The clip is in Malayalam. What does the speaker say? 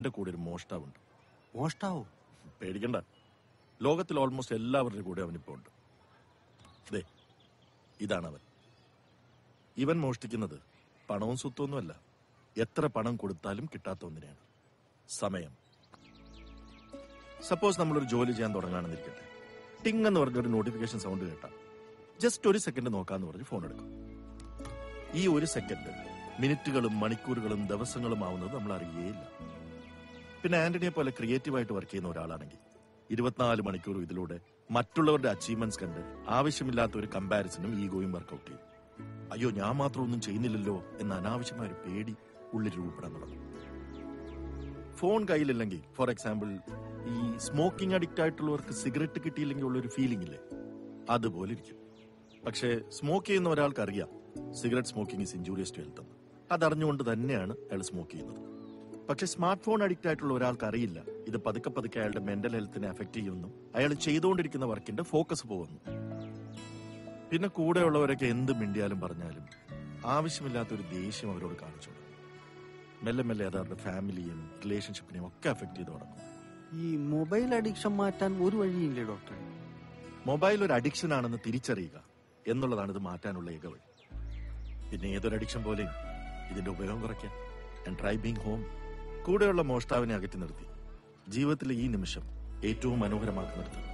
എന്റെ കൂടെ ഒരു മോഷ്ടാവുണ്ട് മോഷ്ടാവോ പേടിക്കണ്ട ലോകത്തിൽ ഓൾമോസ്റ്റ് എല്ലാവരുടെ കൂടെ അവനിപ്പോ ഉണ്ട് ദേ ഇതാണ് അവൻ ഇവൻ മോഷ്ടിക്കുന്നത് പണവും സ്വത്തൊന്നുമല്ല എത്ര പണം കൊടുത്താലും കിട്ടാത്ത ഒന്നിനെയാണ് സമയം സപ്പോസ് നമ്മളൊരു ജോലി ചെയ്യാൻ തുടങ്ങുകയാണെന്നിരിക്കട്ടെ ടിങ് എന്ന് പറഞ്ഞൊരു നോട്ടിഫിക്കേഷൻ സൗണ്ട് കേട്ടാ ജസ്റ്റ് ഒരു സെക്കൻഡ് നോക്കാന്ന് പറഞ്ഞ് ഫോൺ എടുക്കും ഈ ഒരു സെക്കൻഡ് മിനിറ്റുകളും മണിക്കൂറുകളും ദിവസങ്ങളും ആവുന്നത് നമ്മൾ അറിയേയില്ല പിന്നെ ആന്റണിയെ പോലെ ക്രിയേറ്റീവായിട്ട് വർക്ക് ചെയ്യുന്ന ഒരാളാണെങ്കിൽ ഇരുപത്തിനാല് മണിക്കൂർ ഇതിലൂടെ മറ്റുള്ളവരുടെ അച്ചീവ്മെന്റ്സ് കണ്ട് ആവശ്യമില്ലാത്ത ഒരു കമ്പാരിസണും ഈഗോയും വർക്കൗട്ട് ചെയ്യും അയ്യോ ഞാൻ മാത്രം ഒന്നും ചെയ്യുന്നില്ലല്ലോ എന്ന അനാവശ്യമായ ഒരു പേടി ഉള്ളിൽ രൂപപ്പെടാൻ തുടങ്ങും ഫോൺ കയ്യിലില്ലെങ്കിൽ ഫോർ എക്സാമ്പിൾ ഈ സ്മോക്കിംഗ് അഡിക്റ്റ് ആയിട്ടുള്ളവർക്ക് സിഗരറ്റ് കിട്ടിയില്ലെങ്കിൽ ഉള്ളൊരു ഫീലിംഗ് ഇല്ലേ അതുപോലെ ഇരിക്കും പക്ഷേ സ്മോക്ക് ചെയ്യുന്ന ഒരാൾക്ക് അറിയാം cigarette smoking is injurious to health എന്ന് അതറിഞ്ഞുകൊണ്ട് തന്നെയാണ് അയാൾ സ്മോക്ക് ചെയ്യുന്നത് പക്ഷെ സ്മാർട്ട് ഫോൺ അഡിക്റ്റ് ആയിട്ടുള്ള ഒരാൾക്ക് അറിയില്ല ഇത് പതുക്കെ പതുക്കെ അയാളുടെ മെന്റൽ ഹെൽത്തിനെ അഫക്ട് ചെയ്യുന്നു അയാൾ ചെയ്തുകൊണ്ടിരിക്കുന്ന വർക്കിന്റെ ഫോക്കസ് പോകുന്നു പിന്നെ കൂടെയുള്ളവരൊക്കെ എന്ത് മിണ്ടിയാലും പറഞ്ഞാലും ആവശ്യമില്ലാത്ത ഒരു ദേഷ്യം അവരോട് കാണിച്ചു തുടങ്ങും. മെല്ലെ മെല്ലെ അത് അവരുടെ ഫാമിലിയും റിലേഷൻഷിപ്പിനെയും ഒക്കെ അഫക്ട് ചെയ്ത് തുടങ്ങും ഈ മൊബൈൽ അഡിക്ഷൻ മാറ്റാൻ ഒരു വഴിയില്ലേ ഡോക്ടർ മൊബൈൽ ഒരു അഡിക്ഷൻ ആണെന്ന് തിരിച്ചറിയുക എന്നുള്ളതാണ് ഇത് മാറ്റാനുള്ള ഏക വഴി പിന്നെ ഏതൊരു അഡിക്ഷൻ പോലെയും ഇതിന്റെ ഉപയോഗം കുറയ്ക്കാം ആൻഡ് ട്രൈ ബീങ് ഹോം കൂടെയുള്ള മോഷ്ടാവിനെ അകറ്റി നിർത്തി ജീവിതത്തിലെ ഈ നിമിഷം ഏറ്റവും മനോഹരമാക്കി നിർത്തുക